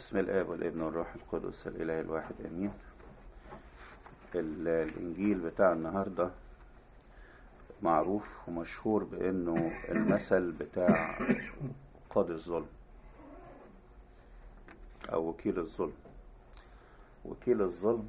بسم الآب والابن والروح القدس الإله الواحد آمين ال- الإنجيل بتاع النهاردة معروف ومشهور بأنه المثل بتاع قاضي الظلم أو وكيل الظلم وكيل الظلم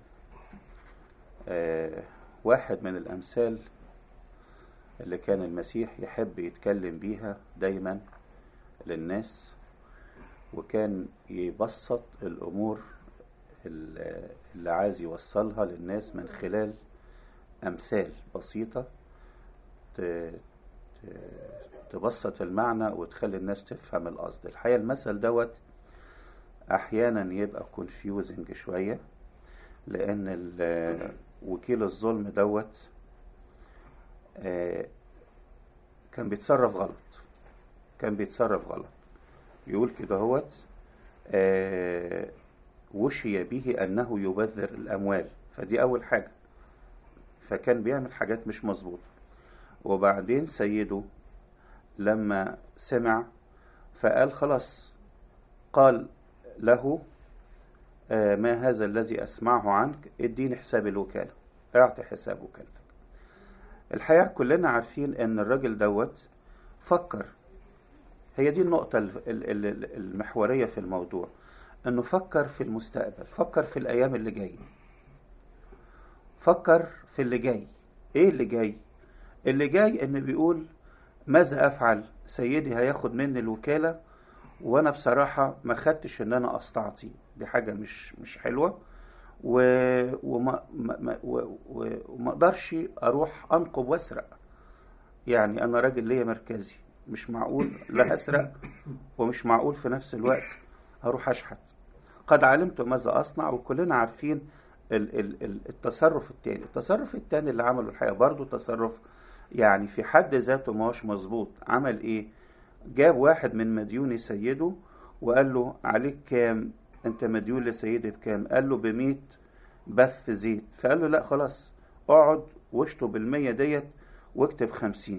آه واحد من الأمثال اللي كان المسيح يحب يتكلم بيها دايما للناس وكان يبسط الأمور ال- اللي عايز يوصلها للناس من خلال أمثال بسيطة ت- ت- تبسط المعنى وتخلي الناس تفهم القصد الحقيقة المثل دوت أحيانا يبقى كونفيوزنج شوية لأن ال- وكيل الظلم دوت آه، كان بيتصرف غلط كان بيتصرف غلط يقول كده هوت آه، وشي به أنه يبذر الأموال فدي أول حاجة فكان بيعمل حاجات مش مظبوطة وبعدين سيده لما سمع فقال خلاص قال له آه، ما هذا الذي أسمعه عنك اديني حساب الوكالة اعطي حساب وكالتك الحقيقة كلنا عارفين ان الراجل دوت فكر هي دي النقطة ال- ال- ال- المحورية في الموضوع انه فكر في المستقبل فكر في الايام اللي جاية فكر في اللي جاي ايه اللي جاي اللي جاي ان بيقول ماذا افعل سيدي هياخد مني الوكالة وانا بصراحة ما خدتش ان انا استعطي دي حاجة مش مش حلوة و... وما ما... ما... و... و... وما اقدرش اروح انقب واسرق يعني انا راجل ليا مركزي مش معقول لا هسرق ومش معقول في نفس الوقت هروح اشحت قد علمت ماذا اصنع وكلنا عارفين ال... ال... ال- التصرف التاني التصرف التاني اللي عمله الحقيقه برضه تصرف يعني في حد ذاته ما هوش مظبوط عمل ايه جاب واحد من مديوني سيده وقال له عليك كام انت مديون لسيدي بكام قال له بمية بث زيت فقال له لا خلاص اقعد واشطب بالمية ديت واكتب خمسين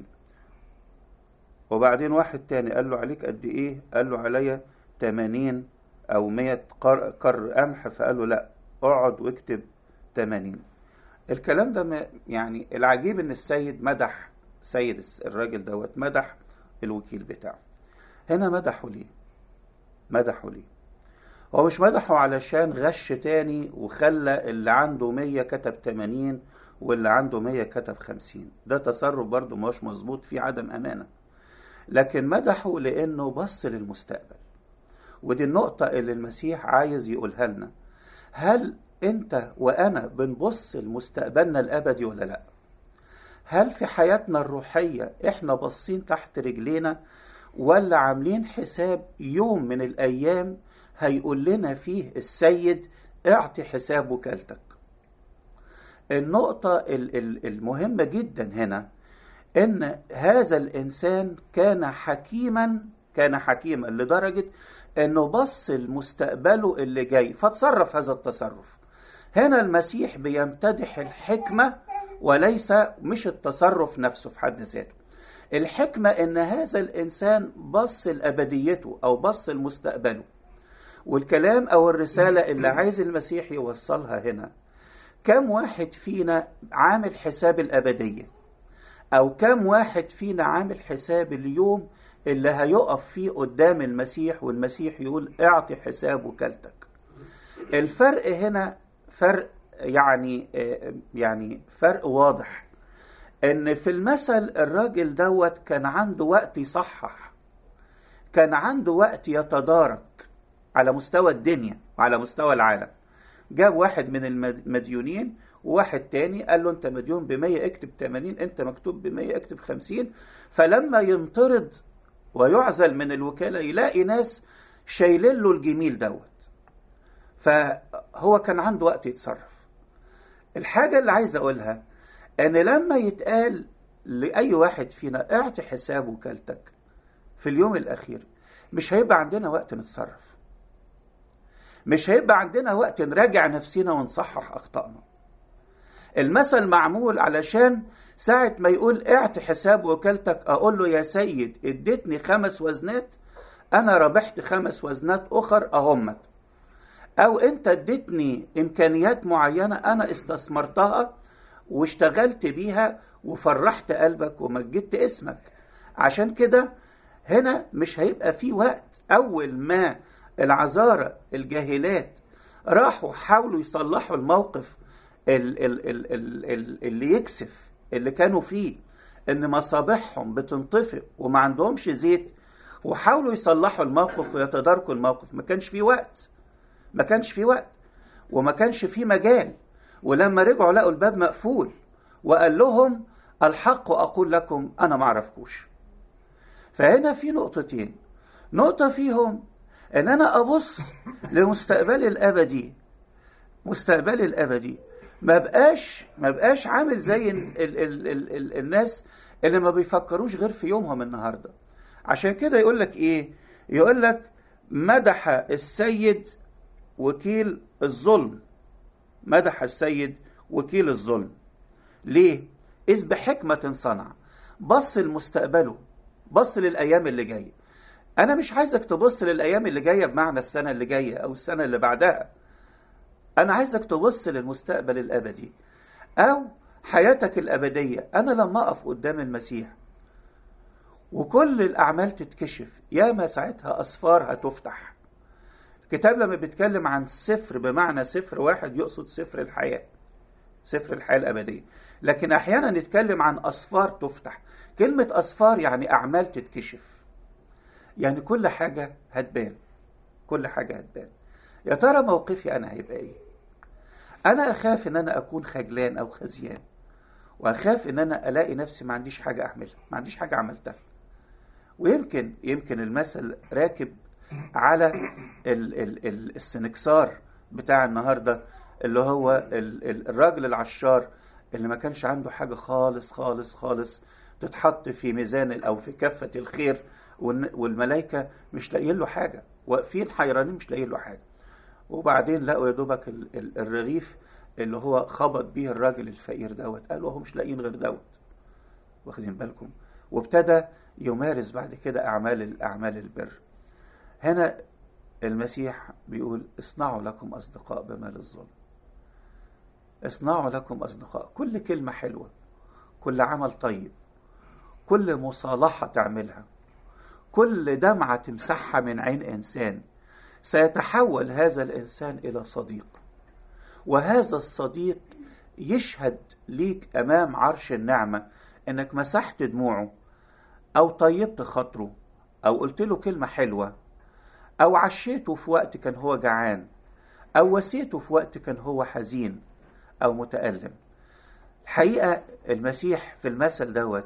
وبعدين واحد تاني قال له عليك قد ايه قال له عليا تمانين او مية قر, قر قمح فقال له لا اقعد واكتب تمانين الكلام ده ما- يعني العجيب ان السيد مدح سيد الس- الراجل دوت مدح الوكيل بتاعه هنا مدحه ليه مدحه ليه هو مش مدحه علشان غش تاني وخلى اللي عنده مية كتب تمانين واللي عنده مية كتب خمسين ده تصرف برضه مش مظبوط فيه عدم أمانة لكن مدحه لأنه بص للمستقبل ودي النقطة اللي المسيح عايز يقولها لنا هل أنت وأنا بنبص لمستقبلنا الأبدي ولا لأ؟ هل في حياتنا الروحية إحنا باصين تحت رجلينا ولا عاملين حساب يوم من الأيام هيقول لنا فيه السيد اعطي حساب وكالتك النقطة ال- ال- المهمة جدا هنا ان هذا الانسان كان حكيما كان حكيما لدرجة انه بص لمستقبله اللي جاي فتصرف هذا التصرف هنا المسيح بيمتدح الحكمة وليس مش التصرف نفسه في حد ذاته الحكمة ان هذا الانسان بص لابديته او بص لمستقبله والكلام او الرسالة اللي عايز المسيح يوصلها هنا كم واحد فينا عامل حساب الابديه او كم واحد فينا عامل حساب اليوم اللي هيقف فيه قدام المسيح والمسيح يقول اعطي حساب وكالتك الفرق هنا فرق يعني آه، يعني فرق واضح ان في المثل الراجل دوت كان عنده وقت يصحح كان عنده وقت يتدارك على مستوى الدنيا وعلى مستوى العالم جاب واحد من المديونين وواحد تاني قال له انت مديون ب 100 اكتب 80 انت مكتوب ب 100 اكتب 50 فلما ينطرد ويعزل من الوكاله يلاقي ناس شايلين له الجميل دوت فهو كان عنده وقت يتصرف الحاجه اللي عايز اقولها ان لما يتقال لاي واحد فينا اعطي حساب وكالتك في اليوم الاخير مش هيبقى عندنا وقت نتصرف مش هيبقى عندنا وقت نراجع نفسنا ونصحح اخطائنا المثل معمول علشان ساعة ما يقول اعط حساب وكالتك اقول له يا سيد اديتني خمس وزنات انا ربحت خمس وزنات اخر اهمت او انت اديتني امكانيات معينه انا استثمرتها واشتغلت بيها وفرحت قلبك ومجدت اسمك عشان كده هنا مش هيبقى في وقت اول ما العذارى الجاهلات راحوا حاولوا يصلحوا الموقف ال ال ال ال ال اللي يكسف اللي كانوا فيه ان مصابيحهم بتنطفئ وما عندهمش زيت وحاولوا يصلحوا الموقف ويتداركوا الموقف ما كانش في وقت ما كانش في وقت وما كانش في مجال ولما رجعوا لقوا الباب مقفول وقال لهم الحق أقول لكم أنا ما أعرفكوش فهنا في نقطتين نقطة فيهم ان انا ابص لمستقبلي الابدي مستقبلي الابدي ما بقاش ما بقاش عامل زي ال ال ال ال ال الناس اللي ما بيفكروش غير في يومهم النهارده عشان كده يقول لك ايه يقول لك مدح السيد وكيل الظلم مدح السيد وكيل الظلم ليه اذ بحكمه صنع بص لمستقبله بص للايام اللي جايه انا مش عايزك تبص للايام اللي جايه بمعنى السنه اللي جايه او السنه اللي بعدها انا عايزك تبص للمستقبل الابدي او حياتك الابديه انا لما اقف قدام المسيح وكل الاعمال تتكشف ياما ساعتها اسفار هتفتح الكتاب لما بيتكلم عن سفر بمعنى سفر واحد يقصد سفر الحياه سفر الحياه الابديه لكن احيانا نتكلم عن اسفار تفتح كلمه اسفار يعني اعمال تتكشف يعني كل حاجة هتبان كل حاجة هتبان يا ترى موقفي أنا هيبقى إيه أنا أخاف إن أنا أكون خجلان أو خزيان وأخاف إن أنا ألاقي نفسي ما عنديش حاجة أعملها ما عنديش حاجة عملتها ويمكن يمكن المثل راكب على ال ال ال السنكسار بتاع النهارده اللي هو ال ال الراجل العشار اللي ما كانش عنده حاجة خالص خالص خالص تتحط في ميزان أو في كفة الخير والملائكة مش لاقيين له حاجة واقفين حيرانين مش لاقيين له حاجة وبعدين لقوا يا دوبك الرغيف اللي هو خبط بيه الراجل الفقير دوت قالوا هو مش لاقيين غير دوت واخدين بالكم وابتدى يمارس بعد كده أعمال الأعمال البر هنا المسيح بيقول اصنعوا لكم أصدقاء بمال الظلم اصنعوا لكم أصدقاء كل كلمة حلوة كل عمل طيب كل مصالحة تعملها كل دمعة تمسحها من عين إنسان سيتحول هذا الإنسان إلى صديق وهذا الصديق يشهد ليك أمام عرش النعمة إنك مسحت دموعه أو طيبت خاطره أو قلت له كلمة حلوة أو عشيته في وقت كان هو جعان أو وسيته في وقت كان هو حزين أو متألم الحقيقة المسيح في المثل دوت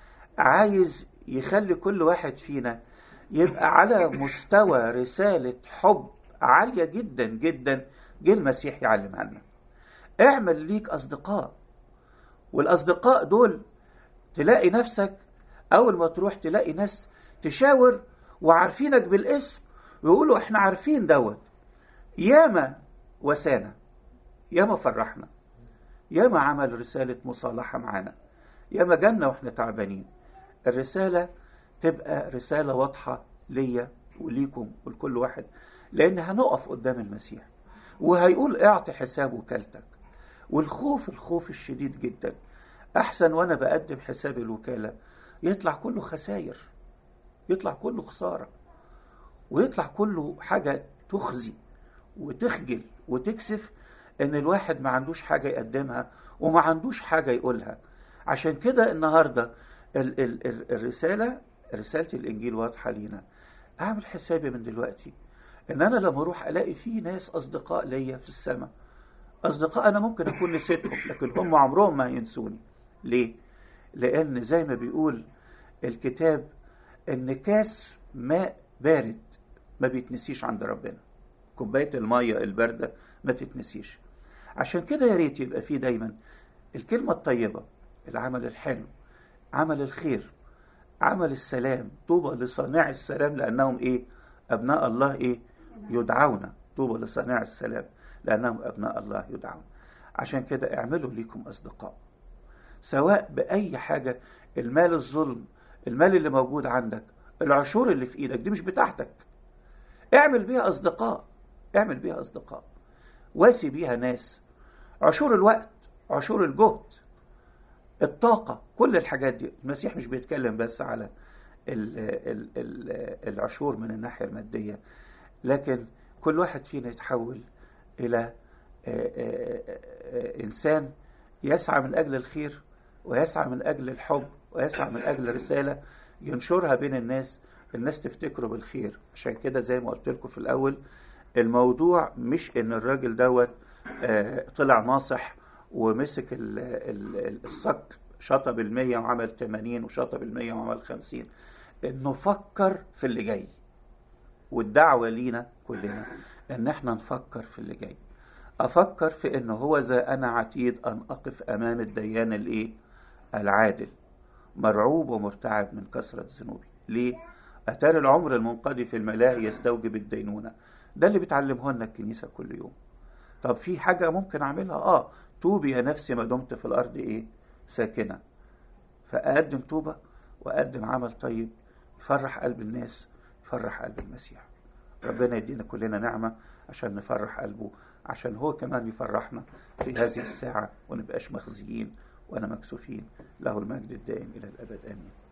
عايز يخلي كل واحد فينا يبقى على مستوى رسالة حب عالية جدا جدا جه المسيح يعلم عنا اعمل ليك أصدقاء والأصدقاء دول تلاقي نفسك أول ما تروح تلاقي ناس تشاور وعارفينك بالاسم ويقولوا احنا عارفين دوت ياما وسانا ياما فرحنا ياما عمل رسالة مصالحة معانا ياما جالنا واحنا تعبانين الرسالة تبقى رسالة واضحة ليا وليكم ولكل واحد لأن هنقف قدام المسيح وهيقول اعطي حساب وكالتك والخوف الخوف الشديد جدا أحسن وأنا بقدم حساب الوكالة يطلع كله خساير يطلع كله خسارة ويطلع كله حاجة تخزي وتخجل وتكسف ان الواحد ما عندوش حاجة يقدمها وما عندوش حاجة يقولها عشان كده النهاردة ال ال ال الرسالة رسالة الإنجيل واضحة لينا أعمل حسابي من دلوقتي إن أنا لما أروح ألاقي في ناس أصدقاء ليا في السماء أصدقاء أنا ممكن أكون نسيتهم لكن هم عمرهم ما ينسوني ليه؟ لأن زي ما بيقول الكتاب إن كاس ماء بارد ما بيتنسيش عند ربنا كوباية المية الباردة ما تتنسيش عشان كده يا ريت يبقى فيه دايما الكلمة الطيبة العمل الحلو عمل الخير عمل السلام طوبى لصانع السلام لأنهم إيه أبناء الله إيه يدعون طوبى لصانع السلام لأنهم أبناء الله يدعون عشان كده اعملوا ليكم أصدقاء سواء بأي حاجة المال الظلم المال اللي موجود عندك العشور اللي في إيدك دي مش بتاعتك اعمل بيها أصدقاء اعمل بيها أصدقاء واسي بيها ناس عشور الوقت عشور الجهد الطاقة كل الحاجات دي المسيح مش بيتكلم بس على ال ال ال العشور من الناحية المادية لكن كل واحد فينا يتحول إلى إنسان يسعى من أجل الخير ويسعى من أجل الحب ويسعى من أجل رسالة ينشرها بين الناس الناس تفتكره بالخير عشان كده زي ما قلت لكم في الأول الموضوع مش إن الراجل دوت طلع ناصح ومسك الصك شطب المية وعمل 80 وشطب المية وعمل 50 إنه فكر في اللي جاي والدعوة لينا كلنا إن إحنا نفكر في اللي جاي أفكر في إنه هو ذا أنا عتيد أن أقف أمام الديان الإيه؟ العادل مرعوب ومرتعب من كثرة ذنوبي ليه؟ أتاري العمر المنقضي في الملاهي يستوجب الدينونة ده اللي بتعلمه لنا الكنيسة كل يوم طب في حاجة ممكن أعملها آه توبي يا نفسي ما دمت في الأرض إيه؟ ساكنة فأقدم توبة وأقدم عمل طيب يفرح قلب الناس يفرح قلب المسيح ربنا يدينا كلنا نعمة عشان نفرح قلبه عشان هو كمان يفرحنا في هذه الساعة ونبقاش مخزيين ولا مكسوفين له المجد الدائم إلى الأبد آمين